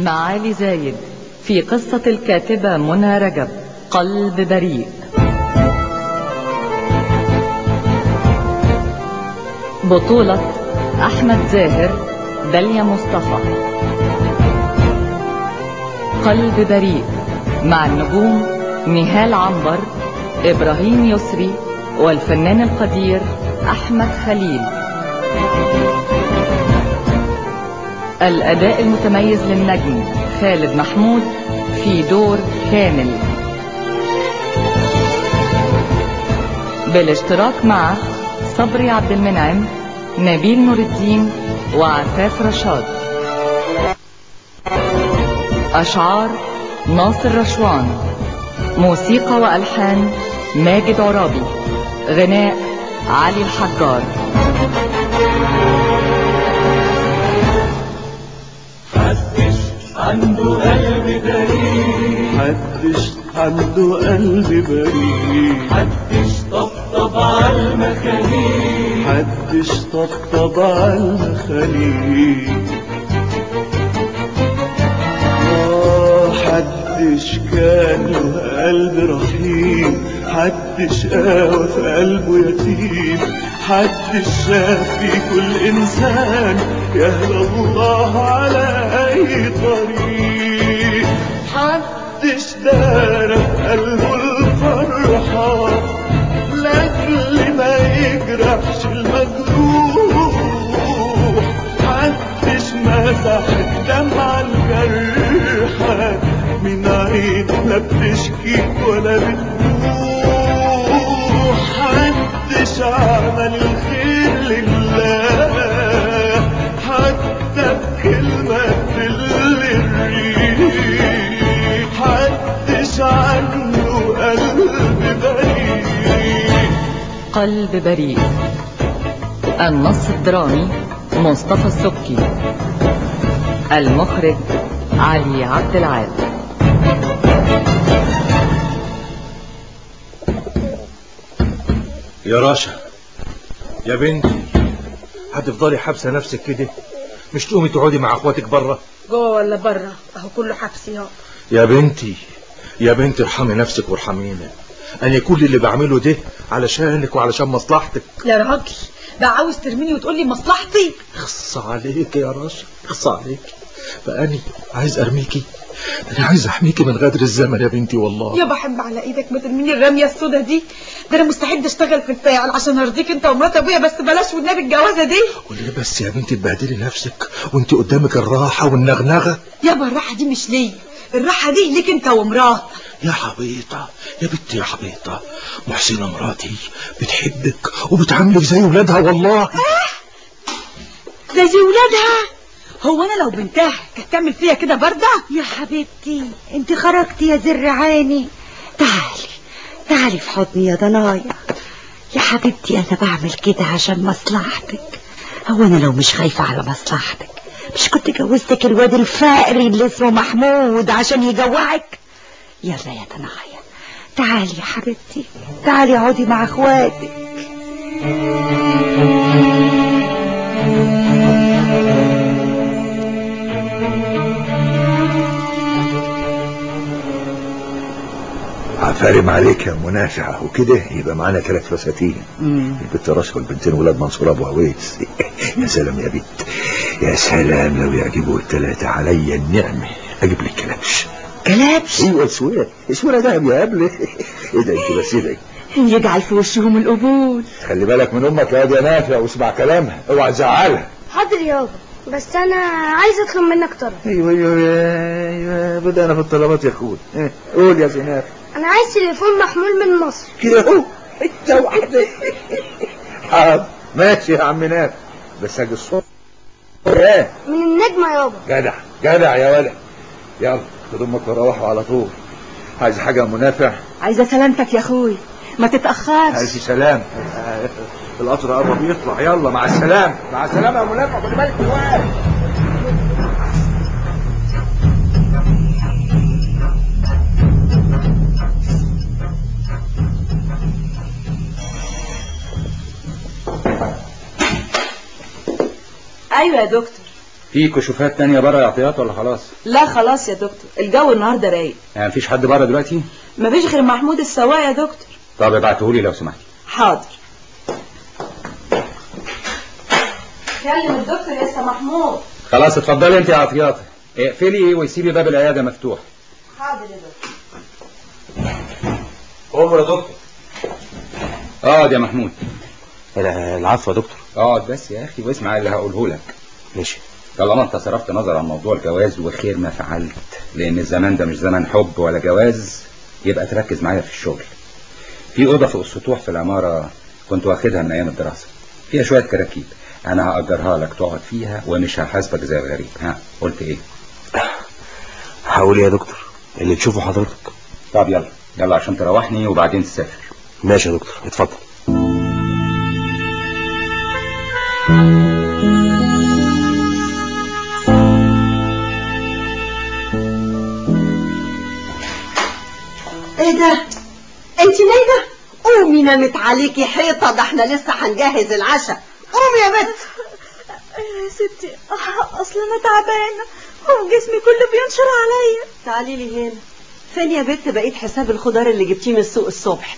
معالي زايد في قصة الكاتبة منى رجب قلب بريء بطولة أحمد زاهر داليا مصطفى قلب بريء مع النجوم نهال عنبر إبراهيم يسري والفنان القدير أحمد خليل الأداء المتميز للنجم خالد محمود في دور كامل بالاشتراك مع صبري عبد المنعم نبيل نور الدين وعفاف رشاد أشعار ناصر رشوان موسيقى وألحان ماجد عرابي غناء علي الحجار محدش عنده قلب بريء محدش عنده قلب بريء محدش طبطب على المخاليق محدش طبطب على المخاليق آه حدش كان له قلب رحيم حدش قاوى في قلبه يتيم حدش شاف في كل إنسان يهدى الله على أي طريق حدش دار في قلبه الفرحة لأجل ما يجرحش المجروح محدش مسح الدمعة الجرحى من عين لا بتشكي ولا بتبوح محدش عمل الخير لله حتى بكلمة تل الريح محدش عنده قلب بريء قلب بريء النص الدرامي مصطفى السبكي المخرج علي عبد العال يا راشا يا بنتي هتفضلي حابسه نفسك كده مش تقومي تقعدي مع اخواتك بره جوه ولا بره اهو كله حبس اهو يا بنتي يا بنتي ارحمي نفسك وارحمينا انا كل اللي بعمله ده علشانك وعلشان مصلحتك يا راجل بقى عاوز ترميني وتقول لي مصلحتي خص عليك يا راشا خص عليك فاني عايز ارميكي انا عايز احميكي من غدر الزمن يا بنتي والله يا بحب على ايدك ما ترميني الرميه السودا دي ده انا مستعد اشتغل في الفاعل عشان ارضيك انت ومرات ابويا بس بلاش والنبي الجوازه دي وليه بس يا بنتي تبهدلي نفسك وانت قدامك الراحه والنغنغه يابا الراحه دي مش ليا الراحه دي ليك انت ومرات يا حبيطة يا بنتي يا حبيطة محسنة مراتي بتحبك وبتعاملك زي ولادها والله ده دي ولادها هو انا لو بنتها كانت تعمل فيا كده برده يا حبيبتي انت خرجتي يا زر عيني تعالي تعالي في حضني يا ضنايا يا حبيبتي انا بعمل كده عشان مصلحتك هو انا لو مش خايفة على مصلحتك مش كنت جوزتك الواد الفقري اللي اسمه محمود عشان يجوعك يلا يا ضنايا تعالي يا حبيبتي تعالي اقعدي مع اخواتك عفارم عليك يا منافع وكده يبقى معانا ثلاث فساتين البنت رشا والبنتين ولاد منصور ابو عويس يا سلام يا بنت يا سلام لو يعجبوا الثلاثة عليا النعمة اجيب لك كلبش كلابش ايوه اسوره اسوره دهب يا قبل ايه ده انت بس ايه ده يجعل في وشهم القبول خلي بالك من امك يا واد يا نافع واسمع كلامها اوعى تزعلها حاضر يابا بس انا عايز اطلب منك طلب ايوه ايوه ايوه بدأنا في الطلبات يا اخوي إيه، قول يا زناف انا عايز تليفون محمول من مصر كده اهو انت واحدة حاضر ماشي يا عم ناف بس اجي الصبح ايه من النجمة يابا جدع جدع يا ولد يلا خد امك وروحوا على طول عايز حاجة منافع عايزة سلامتك يا اخوي ما تتأخرش ألف سلام القطر قرب يطلع يلا مع السلامة مع السلامة يا منافع خد بالك جواه ايوه يا دكتور في كشوفات تانية بره يا عطيات ولا خلاص لا خلاص يا دكتور الجو النهارده رايق يعني مفيش حد بره دلوقتي مفيش غير محمود السواق يا دكتور طب ابعتهولي لو سمحت حاضر كلم الدكتور يا استاذ محمود خلاص اتفضلي انت يا عطيات اقفلي وسيبي باب العياده مفتوح حاضر يا دكتور قوم يا دكتور اقعد يا محمود العفو يا دكتور اقعد بس يا اخي واسمع اللي هقوله لك ماشي طالما انت صرفت نظر عن موضوع الجواز وخير ما فعلت لان الزمان ده مش زمن حب ولا جواز يبقى تركز معايا في الشغل في اوضه فوق السطوح في العماره كنت واخدها من ايام الدراسه فيها شويه كراكيب انا هاجرها لك تقعد فيها ومش هحاسبك زي الغريب ها قلت ايه هقول يا دكتور اللي تشوفه حضرتك طب يلا يلا عشان تروحني وبعدين تسافر ماشي يا دكتور اتفضل ايه ده انت نايمه قومي نامت عليكي حيطه ده احنا لسه هنجهز العشاء قومي يا بنت يا ستي اصل انا تعبانه وجسمي كله بينشر عليا تعالي لي هنا فين يا بنت بقيت حساب الخضار اللي جبتيه من السوق الصبح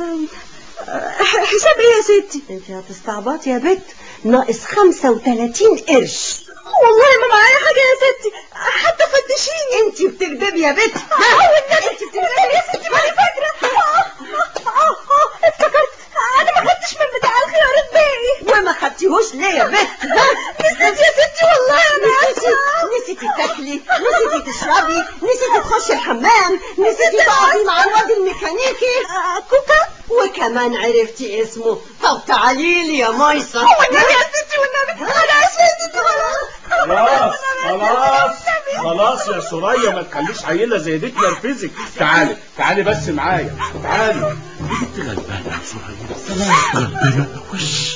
حساب ايه يا ستي انت هتستعبطي يا بنت ناقص 35 قرش والله ما معايا حاجه يا ستي حتى فتشيني انت بتكذبي يا بنت انت بتكذبي يا ستي ما انا فاكره افتكرت انا ما خدتش من بتاع الخيار الباقي وما خدتيهوش ليه يا بنت نسيت يا ستي والله انا نسيتي نسيتي تاكلي نسيتي تشربي نسيتي تخشي الحمام نسيتي تقعدي مع الواد الميكانيكي كوكا وكمان عرفتي اسمه طب تعالي لي يا ميسة والنبي يا ستي والنبي انا اسفه يا ستي خلاص خلاص خلاص يا سوريا ما تخليش عيله زي دي تنرفزك تعالي تعالي بس معايا تعالي انت غلبانه يا سوريا غلبانه وش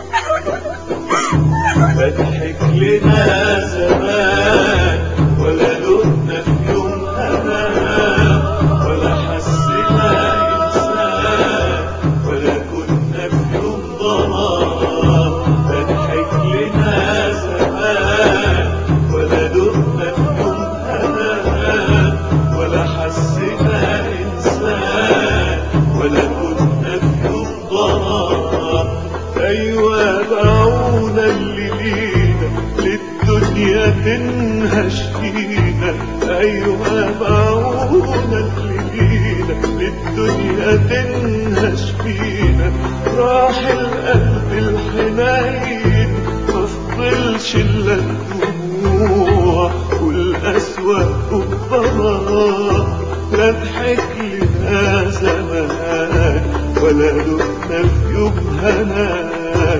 فتحك لنا زمان ولا دقنا في يوم امان ولا حسنا انسان ولا كنا في يوم ضمان فتحك لنا زمان ولا دقنا في يوم امان ولا حسنا انسان ولا كنا في يوم ضمان ايوه باعونا اللي لينا للدنيا تنهش فينا ايوه باعونا اللي لينا للدنيا تنهش فينا راح القلب الحنين مفضلش الا الدموع والاسوأ الضمان لا ضحك لنا زمان ولا دقنا في يوم هنا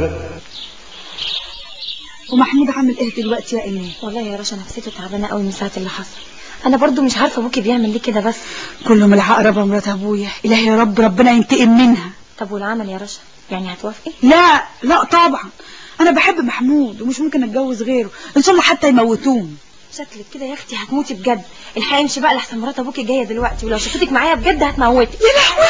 ومحمود عامل ايه دلوقتي يا ايمان والله يا رشا نفسيته تعبانه قوي من ساعه اللي حصل انا برضو مش عارفه ابوكي بيعمل ليه كده بس كله من العقربه مرات ابويا الهي يا رب ربنا ينتقم منها طب والعمل يا رشا يعني هتوافقي لا لا طبعا انا بحب محمود ومش ممكن اتجوز غيره ان شاء الله حتى يموتوني شكلك كده يا اختي هتموتي بجد الحقيقه امشي بقى لحسن مرات ابوكي جايه دلوقتي ولو شافتك معايا بجد هتموتك يا لهوي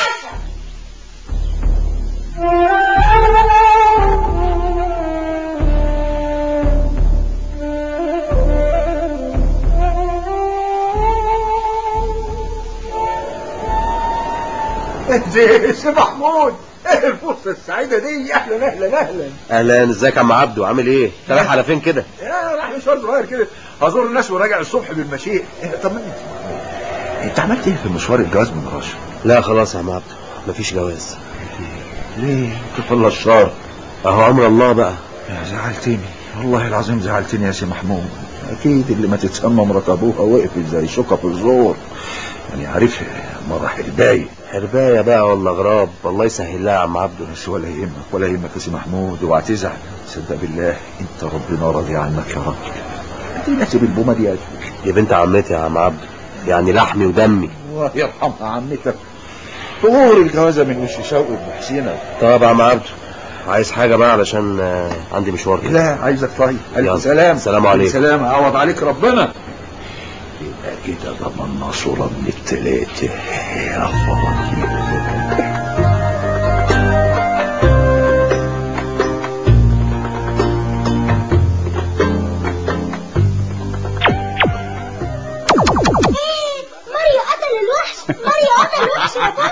ازاي سي محمود ايه الفرصه السعيده دي اهلا اهلا اهلا اهلا ازيك يا عم عبده عامل ايه انت رايح على فين كده يا راح مشوار صغير كده ازور الناس وراجع الصبح بالمشي طمني انت عملت ايه في مشوار الجواز من رشا لا خلاص يا عم عبده مفيش جواز ليه كفل الشر اهو امر الله بقى يا زعلتني والله العظيم زعلتني يا سي محمود اكيد اللي ما تتسمى مرات ابوها وقفت زي شوكه في الزور يعني عارف مرة حرباية حرباية بقى ولا غراب الله يسهل لها يا عم عبده بس ولا يهمك ولا يهمك يا سي محمود اوعى تزعل صدق بالله انت ربنا راضي عنك يا راجل تناسب البومه دي يا يا بنت عمتي يا عم عبده يعني لحمي ودمي الله يرحمها عمتك طهور الجوازه من وش شوقي بن حسينه طب يا عم عبده عايز حاجة بقى علشان آه، عندي مشوار كده لا عايزك طيب يلا. الف سلام سلام عليكم. سلام اعوض عليك ربنا يبقى كده ضمنا صورة من التلاتة يا فرحي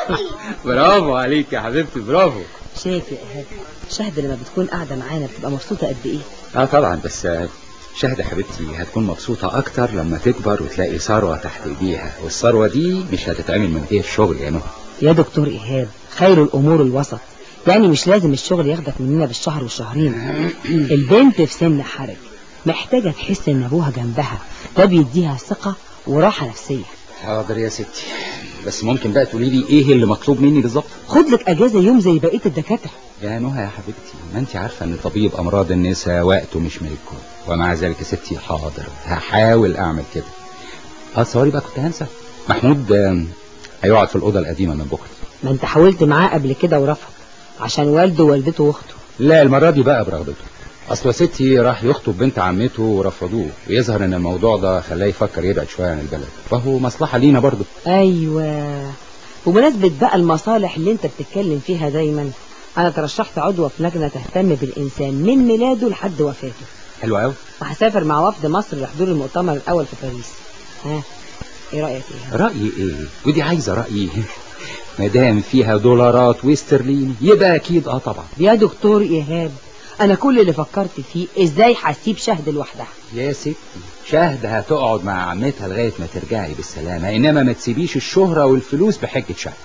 برافو عليك يا حبيبتي برافو شايف يا ايهاب شهد لما بتكون قاعده معانا بتبقى مبسوطه قد ايه اه طبعا بس آه، شهد حبيبتي هتكون مبسوطة أكتر لما تكبر وتلاقي ثروة تحت إيديها والثروة دي مش هتتعمل من غير شغل يا نهى يا دكتور ايهاب خير الامور الوسط يعني مش لازم الشغل ياخدك مننا بالشهر والشهرين البنت في سن حرج محتاجه تحس ان ابوها جنبها ده بيديها ثقه وراحه نفسيه حاضر يا ستي بس ممكن بقى تقولي لي إيه اللي مطلوب مني بالظبط خد لك اجازه يوم زي بقيه الدكاتره يا نهى يا حبيبتي ما انت عارفة ان طبيب امراض النساء وقته مش ملكه ومع ذلك يا ستي حاضر هحاول اعمل كده اه تصوري بقى كنت هنسى محمود آم، هيقعد في الاوضه القديمه من بكره ما انت حاولت معاه قبل كده ورفض عشان والده ووالدته واخته لا المره دي بقى برغبته اصل يا ستي راح يخطب بنت عمته ورفضوه ويظهر ان الموضوع ده خلاه يفكر يبعد شويه عن البلد فهو مصلحه لينا برضه ايوه بمناسبه بقى المصالح اللي انت بتتكلم فيها دايما انا ترشحت عضوة في لجنه تهتم بالانسان من ميلاده لحد وفاته حلو قوي وهسافر مع وفد مصر لحضور المؤتمر الاول في باريس ها ايه رايك ايه رايي ايه ودي عايزه رايي ما دام فيها دولارات واسترليني يبقى اكيد اه طبعا يا دكتور ايهاب انا كل اللي فكرت فيه ازاي هسيب شهد لوحدها يا ستي شهد هتقعد مع عمتها لغايه ما ترجعي بالسلامه انما ما تسيبيش الشهره والفلوس بحجه شهد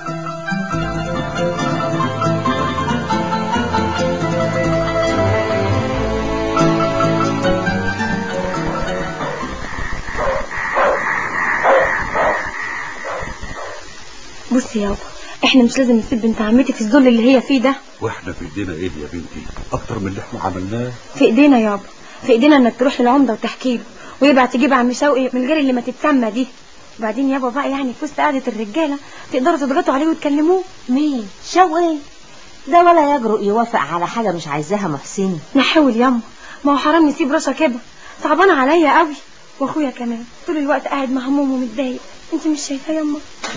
بصي يابا احنا مش لازم نسيب بنت عمتي في الذل اللي هي فيه ده واحنا في ايدينا ايه يا بنتي اكتر من اللي احنا عملناه في ايدينا يابا في ايدينا انك تروح للعمده وتحكي له ويبعت تجيب عم شوقي من غير اللي ما تتسمى دي وبعدين يابا بقى يعني في وسط قعده الرجاله تقدروا تضغطوا عليه وتكلموه مين شوقي ده ولا يجرؤ يوافق على حاجة مش عايزاها محسن نحاول ياما ما هو حرام نسيب رشا كده صعبانه عليا قوي واخويا كمان طول الوقت قاعد مهموم ومتضايق انت مش شايفاه ياما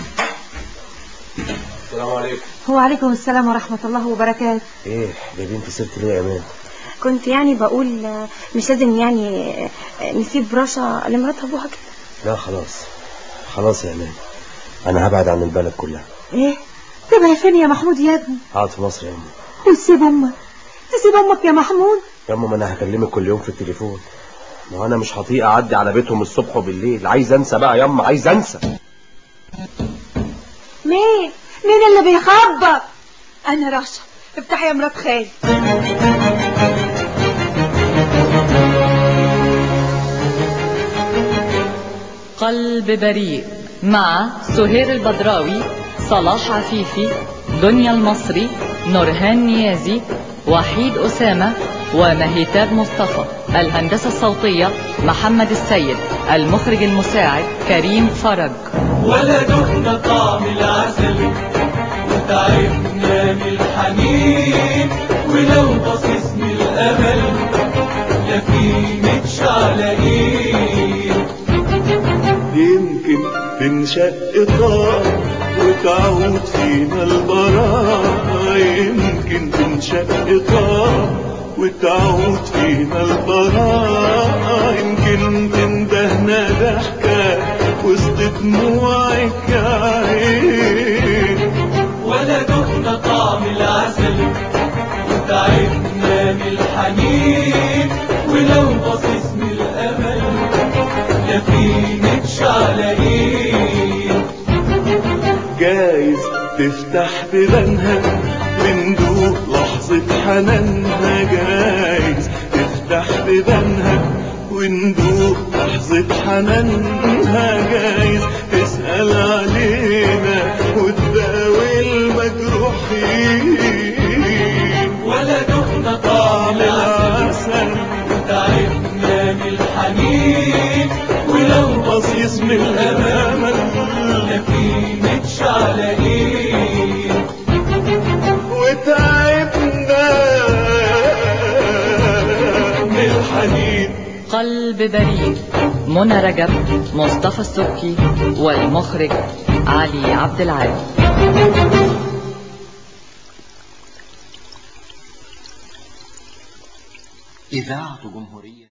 السلام عليكم وعليكم السلام ورحمة الله وبركاته ايه جايبين في سيرتي ليه يا امان كنت يعني بقول آه، مش لازم يعني آه، نسيب رشا لمرات ابوها كده لا خلاص خلاص يا امان انا هبعد عن البلد كلها ايه تبقى فين يا محمود يا ابني هقعد في مصر يا امي وتسيب امك تسيب امك يا محمود يا امه ما انا هكلمك كل يوم في التليفون ما هو انا مش هطيق اعدي على بيتهم الصبح وبالليل عايز انسى بقى يا امه عايز انسى مين مين اللي بيخبط انا رشا افتحي يا مرات خالي قلب بريء مع سهير البدراوي صلاح عفيفي دنيا المصري نورهان نيازي وحيد أسامة ومهيتاب مصطفى الهندسة الصوتية محمد السيد المخرج المساعد كريم فرج ولا دقنا طعم العسل وتعبنا من الحنين ولو بصيص من الامل لا في متشعلقين يمكن تنشق طار وتعود فينا البراءة يمكن تنشق طار وتعود فينا البراءة يمكن تندهنا ضحكة وسط دموعك يا عين ولا دقنا طعم العسل وتعبنا من الحنين ولو بصيص من الامل لا في متشعلقين جايز تفتح بيبانها وندوق لحظة حنانها جايز تفتح بيبانها وندوق لحظة حنانها جايز تسأل علينا وتداوي المجروحين ولا دقنا طعم العسل وتعبنا من الحنين ولو بصيص من الأمل لا في متشعلقين وتعبنا من الحنين قلب بريء منى رجب مصطفى السبكي والمخرج علي عبد العال إذاعة جمهورية